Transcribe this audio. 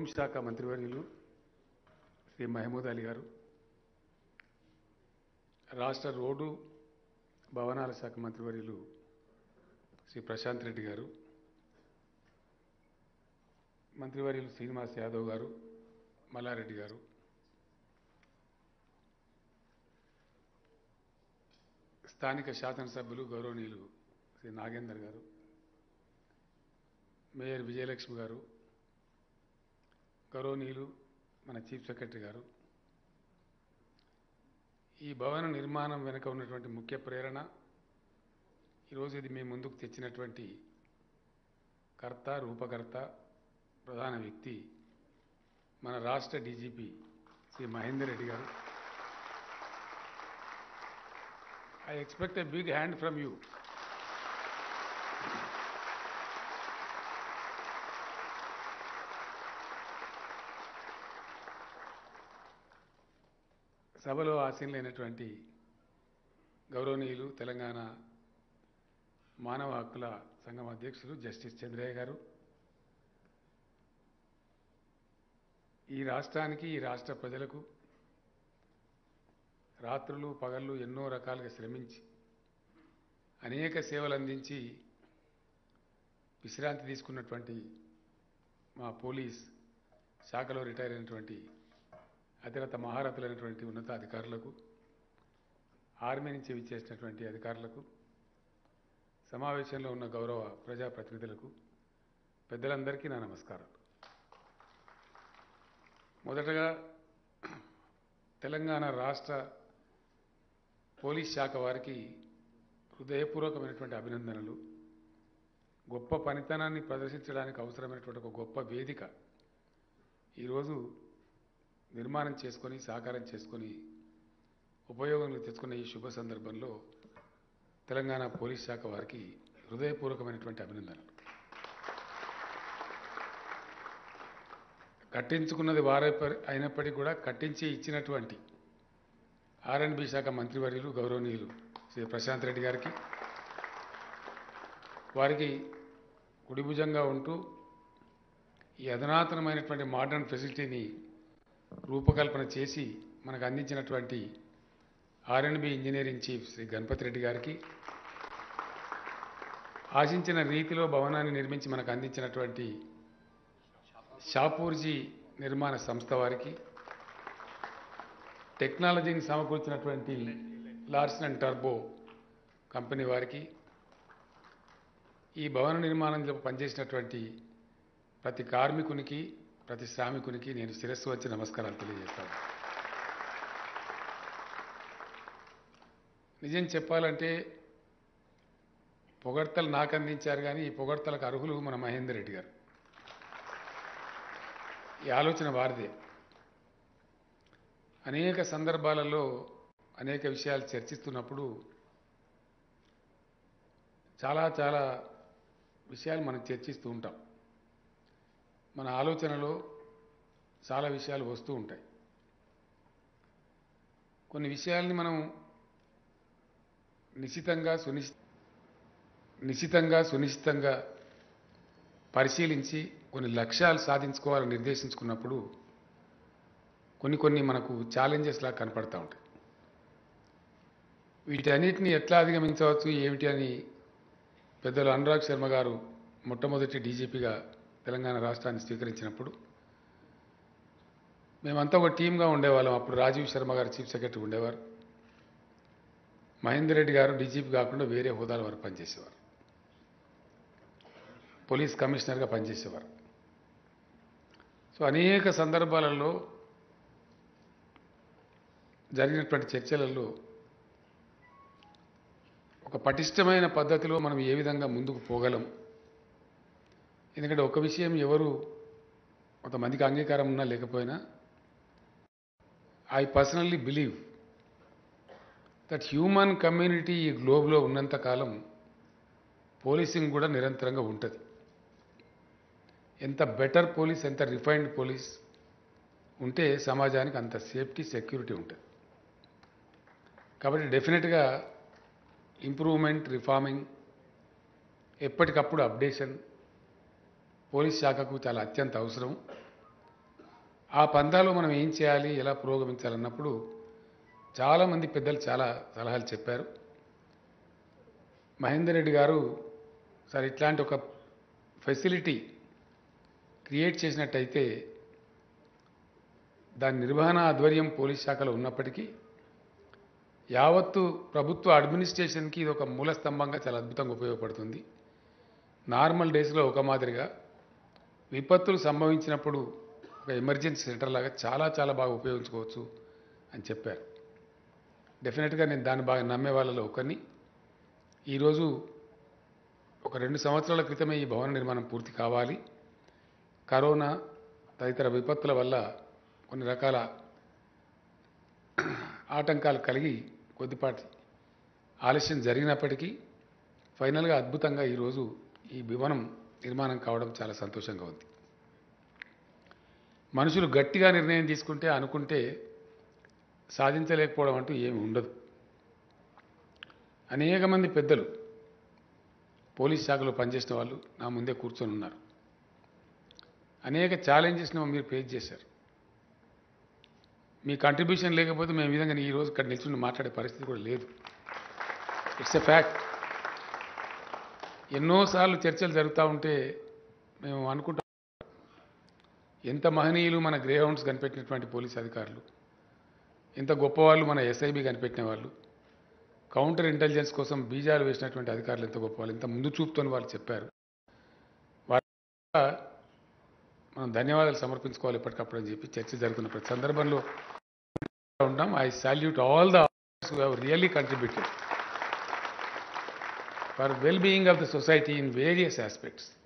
హోంశాఖ మంత్రివర్యులు శ్రీ మహమూద్ అలీ గారు రాష్ట్ర రోడ్డు భవనాల శాఖ మంత్రివర్యులు శ్రీ ప్రశాంత్ రెడ్డి గారు మంత్రివర్యులు శ్రీనివాస్ యాదవ్ గారు మల్లారెడ్డి గారు స్థానిక శాసనసభ్యులు గౌరవనీయులు శ్రీ నాగేందర్ గారు మేయర్ విజయలక్ష్మి గారు గౌరవనీయులు మన చీఫ్ సెక్రటరీ గారు ఈ భవన నిర్మాణం వెనుక ఉన్నటువంటి ముఖ్య ప్రేరణ ఈరోజు ఇది మీ ముందుకు తెచ్చినటువంటి కర్త రూపకర్త ప్రధాన వ్యక్తి మన రాష్ట్ర DGP Shri Mahender Reddy garu I expect a big hand from you సభలో ఆశీనులైనటువంటి గౌరవనీయులు తెలంగాణ మానవ హక్కుల సంఘం అధ్యక్షులు జస్టిస్ చంద్రయ్య గారు ఈ రాష్ట్రానికి ఈ రాష్ట్ర ప్రజలకు రాత్రులు పగళ్ళు ఎన్నో రకాలుగా శ్రమించి అనేక సేవలు అందించి విశ్రాంతి తీసుకున్నటువంటి మా పోలీస్ శాఖలో రిటైర్ అయినటువంటి అతిరత మహారథులైనటువంటి ఉన్నతాధికారులకు ఆర్మీ నుంచి విచ్చేసినటువంటి అధికారులకు సమావేశంలో ఉన్న గౌరవ ప్రజాప్రతినిధులకు పెద్దలందరికీ నా నమస్కారాలు మొదటగా తెలంగాణ రాష్ట్ర పోలీస్ శాఖ వారికి హృదయపూర్వకమైనటువంటి అభినందనలు గొప్ప పనితనాన్ని ప్రదర్శించడానికి అవసరమైనటువంటి ఒక గొప్ప వేదిక ఈరోజు నిర్మాణం చేసుకొని సాకారం చేసుకొని ఉపయోగంలో తెచ్చుకున్న ఈ శుభ సందర్భంలో తెలంగాణ పోలీస్ శాఖ వారికి హృదయపూర్వకమైనటువంటి అభినందనలు కట్టించుకున్నది వారే అయినప్పటికీ కూడా కట్టించి ఇచ్చినటువంటి ఆర్ఎండ్బి శాఖ మంత్రివర్యులు గౌరవనీయులు శ్రీ ప్రశాంత్ రెడ్డి గారికి వారికి కుడిభుజంగా ఉంటూ ఈ అధునాతనమైనటువంటి మోడర్న్ ఫెసిలిటీని రూపకల్పన చేసి మనకు అందించినటువంటి R and B engineering chief Shri Ganapathi Reddy గారికి ఆశించిన రీతిలో భవనాన్ని నిర్మించి మనకు అందించినటువంటి షాపూర్జీ నిర్మాణ సంస్థ వారికి టెక్నాలజీని సమకూర్చినటువంటి లార్సన్ అండ్ టర్బో కంపెనీ వారికి ఈ భవన నిర్మాణంలో పనిచేసినటువంటి ప్రతి కార్మికునికి ప్రతి శ్రామికునికి నేను శిరస్సు వచ్చి నమస్కారాలు తెలియజేస్తాను నిజం చెప్పాలంటే పొగడ్తలు నాకు అందించారు కానీ ఈ పొగడ్తలకు అర్హులు మన మహేందర్ రెడ్డి గారు ఈ ఆలోచన వారిదే అనేక సందర్భాలలో అనేక విషయాలు చర్చిస్తున్నప్పుడు చాలా చాలా విషయాలు మనం చర్చిస్తూ ఉంటాం మన ఆలోచనలో చాలా విషయాలు వస్తూ ఉంటాయి కొన్ని విషయాల్ని మనం నిశితంగా సునిశ్ నిశితంగా సునిశ్చితంగా పరిశీలించి కొన్ని లక్ష్యాలు సాధించుకోవాలని నిర్దేశించుకున్నప్పుడు కొన్ని కొన్ని మనకు ఛాలెంజెస్ లాగా కనపడతా ఉంటాయి వీటన్నిటిని ఎట్లా అధిగమించవచ్చు ఏమిటి అని పెద్దలు అనురాగ్ శర్మ గారు మొట్టమొదటి డీజీపీగా తెలంగాణ రాష్ట్రాన్ని స్వీకరించినప్పుడు మేమంతా ఒక టీమ్గా ఉండేవాళ్ళం అప్పుడు రాజీవ్ శర్మ గారు చీఫ్ సెక్రటరీ ఉండేవారు మహేందర్ రెడ్డి గారు డీజీపీ కాకుండా వేరే హోదాల వారు పనిచేసేవారు పోలీస్ కమిషనర్గా పనిచేసేవారు సో అనేక సందర్భాలలో జరిగినటువంటి చర్చలలో ఒక పటిష్టమైన పద్ధతిలో మనం ఏ విధంగా ముందుకు పోగలం ఎందుకంటే ఒక విషయం ఎవరు కొంతమందికి అంగీకారం ఉన్నా లేకపోయినా I personally believe that human community ఈ గ్లోబ్లో ఉన్నంత కాలం పోలీసింగ్ కూడా నిరంతరంగా ఉంటుంది ఎంత బెటర్ పోలీస్ ఎంత రిఫైన్డ్ పోలీస్ ఉంటే సమాజానికి అంత సేఫ్టీ సెక్యూరిటీ ఉంటుంది కాబట్టి డెఫినెట్గా ఇంప్రూవ్మెంట్ రిఫార్మింగ్ ఎప్పటికప్పుడు అప్డేషన్ పోలీస్ శాఖకు చాలా అత్యంత అవసరం ఆ పందాలో మనం ఏం చేయాలి ఎలా పురోగమించాలన్నప్పుడు చాలామంది పెద్దలు చాలా సలహాలు చెప్పారు మహేందర్ రెడ్డి గారు సార్ ఇట్లాంటి ఒక ఫెసిలిటీ క్రియేట్ చేసినట్టయితే దాని నిర్వహణ ఆధ్వర్యం పోలీస్ శాఖలో ఉన్నప్పటికీ యావత్తు ప్రభుత్వ అడ్మినిస్ట్రేషన్కి ఇది ఒక మూల స్తంభంగా చాలా అద్భుతంగా ఉపయోగపడుతుంది నార్మల్ డేస్లో ఒక మాదిరిగా విపత్తులు సంభవించినప్పుడు ఒక ఎమర్జెన్సీ సెంటర్ లాగా చాలా చాలా బాగా ఉపయోగించుకోవచ్చు అని చెప్పారు డెఫినెట్గా నేను దాన్ని బాగా నమ్మే వాళ్ళలో ఒకరిని ఈరోజు ఒక రెండు సంవత్సరాల క్రితమే ఈ భవన నిర్మాణం పూర్తి కావాలి కరోనా తదితర విపత్తుల వల్ల కొన్ని రకాల ఆటంకాలు కలిగి కొద్దిపాటి ఆలస్యం జరిగినప్పటికీ ఫైనల్గా అద్భుతంగా ఈరోజు ఈ భవనం నిర్మాణం కావడం చాలా సంతోషంగా ఉంది మనుషులు గట్టిగా నిర్ణయం తీసుకుంటే అనుకుంటే సాధించలేకపోవడం అంటూ ఏమి ఉండదు అనేక మంది పెద్దలు పోలీస్ శాఖలో పనిచేసిన వాళ్ళు నా ముందే కూర్చొని ఉన్నారు అనేక ఛాలెంజెస్ని మీరు ఫేస్ చేశారు మీ కంట్రిబ్యూషన్ లేకపోతే మేము ఈ విధంగా ఈ రోజు ఇక్కడ నిల్చుని మాట్లాడే పరిస్థితి కూడా లేదు ఇట్స్ ఎ ఫ్యాక్ట్ ఎన్నోసార్లు చర్చలు జరుగుతూ ఉంటే మేము అనుకుంటాం ఎంత మహనీయులు మన గ్రే హౌండ్స్ కనిపెట్టినటువంటి పోలీస్ అధికారులు ఎంత గొప్పవాళ్ళు మన ఎస్ఐబి కనిపెట్టిన వాళ్ళు కౌంటర్ ఇంటెలిజెన్స్ కోసం బీజాలు వేసినటువంటి అధికారులు ఎంత గొప్పవాళ్ళు ఎంత ముందు చూపుతోని వాళ్ళు చెప్పారు వారి మనం ధన్యవాదాలు సమర్పించుకోవాలి ఎప్పటికప్పుడు అని చెప్పి చర్చ జరుగుతున్న ప్రతి సందర్భంలో ఉంటాం I salute all the who have really contributed for well being of the society in various aspects